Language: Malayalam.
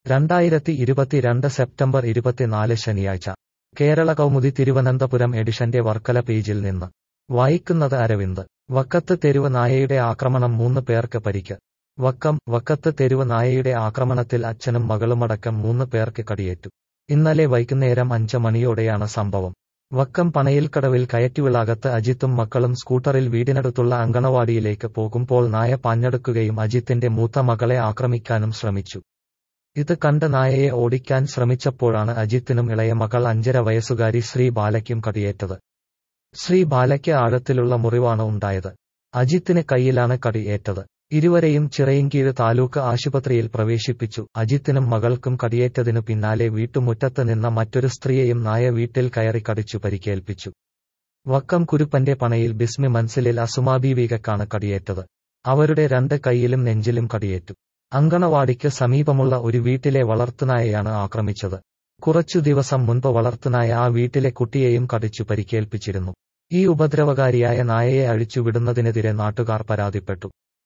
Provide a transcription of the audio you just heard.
രണ്ടായിരത്തി ഇരുപത്തിരണ്ട് സെപ്റ്റംബർ ഇരുപത്തിനാല് ശനിയാഴ്ച കേരള കൗമുദി തിരുവനന്തപുരം എഡിഷന്റെ വർക്കല പേജിൽ നിന്ന് വായിക്കുന്നത് അരവിന്ദ് വക്കത്ത് തെരുവ് നായയുടെ ആക്രമണം മൂന്ന് പേർക്ക് പരിക്ക് വക്കം വക്കത്ത് തെരുവ് നായയുടെ ആക്രമണത്തിൽ അച്ഛനും മകളുമടക്കം മൂന്ന് പേർക്ക് കടിയേറ്റു ഇന്നലെ വൈകുന്നേരം അഞ്ച് മണിയോടെയാണ് സംഭവം വക്കം പണയിൽക്കടവിൽ കയറ്റുവിളാകത്ത് അജിത്തും മക്കളും സ്കൂട്ടറിൽ വീടിനടുത്തുള്ള അങ്കണവാടിയിലേക്ക് പോകുമ്പോൾ നായ പാഞ്ഞെടുക്കുകയും അജിത്തിന്റെ മൂത്ത മകളെ ആക്രമിക്കാനും ശ്രമിച്ചു ഇത് കണ്ട് നായയെ ഓടിക്കാൻ ശ്രമിച്ചപ്പോഴാണ് അജിത്തിനും ഇളയ മകൾ അഞ്ചര വയസ്സുകാരി ശ്രീ ബാലയ്ക്കും കടിയേറ്റത് ശ്രീ ബാലയ്ക്ക് ആഴത്തിലുള്ള മുറിവാണ് ഉണ്ടായത് അജിത്തിന് കയ്യിലാണ് കടിയേറ്റത് ഇരുവരെയും ചിറയിൻകീഴ് താലൂക്ക് ആശുപത്രിയിൽ പ്രവേശിപ്പിച്ചു അജിത്തിനും മകൾക്കും കടിയേറ്റതിനു പിന്നാലെ വീട്ടുമുറ്റത്ത് നിന്ന മറ്റൊരു സ്ത്രീയെയും നായ വീട്ടിൽ കയറി കടിച്ചു പരിക്കേൽപ്പിച്ചു വക്കം കുരുപ്പന്റെ പണയിൽ ബിസ്മി മൻസിലിൽ അസുമാബീവികക്കാണ് കടിയേറ്റത് അവരുടെ രണ്ട് കൈയിലും നെഞ്ചിലും കടിയേറ്റു അങ്കണവാടിക്ക് സമീപമുള്ള ഒരു വീട്ടിലെ വളർത്തുനായയാണ് ആക്രമിച്ചത് കുറച്ചു ദിവസം മുൻപ് വളർത്തുനായ ആ വീട്ടിലെ കുട്ടിയെയും കടിച്ചു പരിക്കേൽപ്പിച്ചിരുന്നു ഈ ഉപദ്രവകാരിയായ നായയെ അഴിച്ചുവിടുന്നതിനെതിരെ നാട്ടുകാർ പരാതിപ്പെട്ടു